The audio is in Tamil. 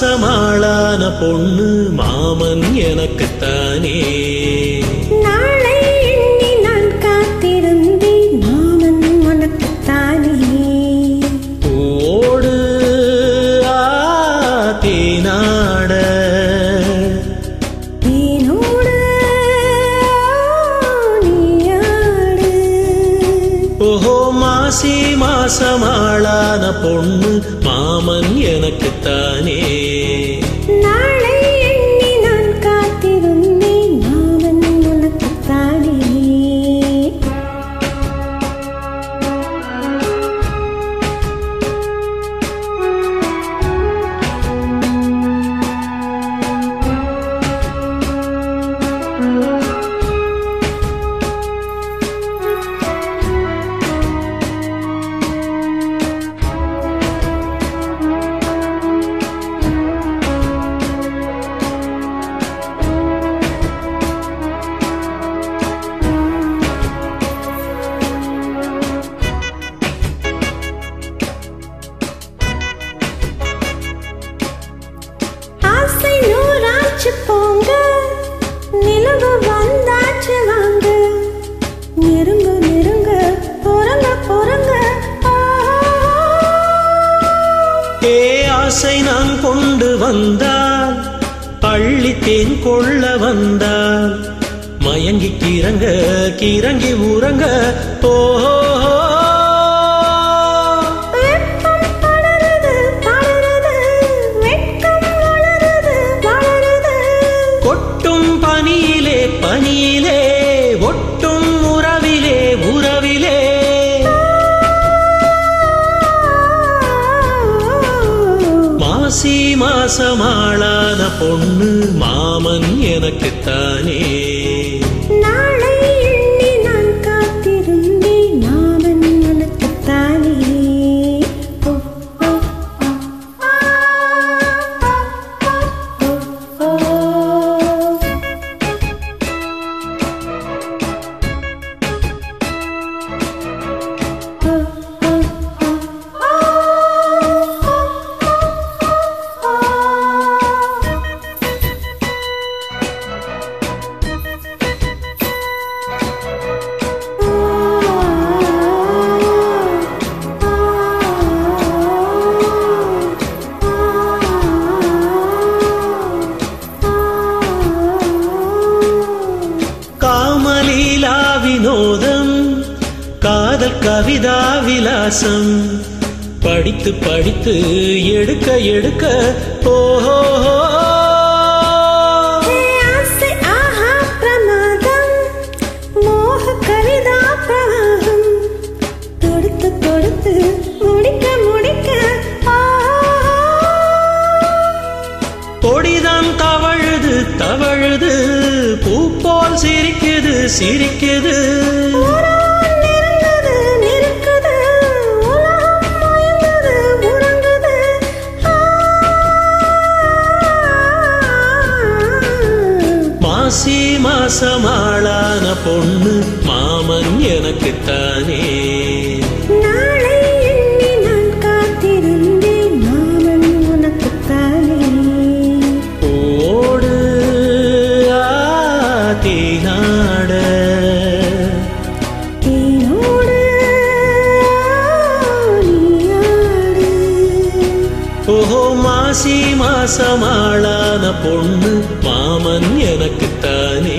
மாசமாளான பொண்ணு மாமன் எனக்குத்தானே நாளை எண்ணி நான் காத்திருந்தேன் மாமன் உனக்குத்தானே ஓடு ஆத்தேனாட தேனோடு நீயாடு ஓஹோ மாசி மாசமாளான பொண்ணு மாமன் எனக்குத்தானே நாளை எண்ணி நான் காத்திருந்தேன் மாமன் உனக்குத்தானே ஆசை நூறாச்சு போங்க நிலவு வந்தாச்சு வாங்க நெருங்க நெருங்க பொறங்க பொறங்க ஏ ஆசை நான் கொண்டு வந்தால் பள்ளித்தேன் கொள்ள வந்தால் மயங்கி கிறங்க கிறங்கி உறங்க ஓஹோ வெப்பம் படருது படருது வெட்கம் வளருது வளருது கொட்டும் பனியிலே பனியிலே ஒட்டும் உறவிலே உறவிலே மாசி மாசமாளான பொண்ணு மாமன் எனக்குத்தானே நாளை எண்ணி நான் காத்திருந்தேன் மாமன் உனக்குத்தானே ஓ, ஓ, ஓ. ஓ, ஓ. காமலீலா வினோதம் காதல் கவிதா விலாசம் படித்து படித்து எடுக்க எடுக்க ஓஹோ ஆசை ஆஹா பிரமாதம் மோக கவிதா பிரவாகம் தொடுத்து தொடுத்து முடிக்க முடிக்க கொடிதான் தவழுது தவழுது பூ போல் சிரிக்குது சிரிக்குது நெருங்குது நெருக்குது உலகம் மயங்குது உறங்குது மாசி மாசமாளான பொண்ணு மாமன் எனக்குத்தானே நாளை எண்ணி நான் காத்திருந்தேன் மாமன் உனக்குத்தானே ஓடு ஆத்தேனாட தேனோடு நீயாடு ஓஹோ மாசி மாசமாளான பொண்ணு மாமன் எனக்குத்தானே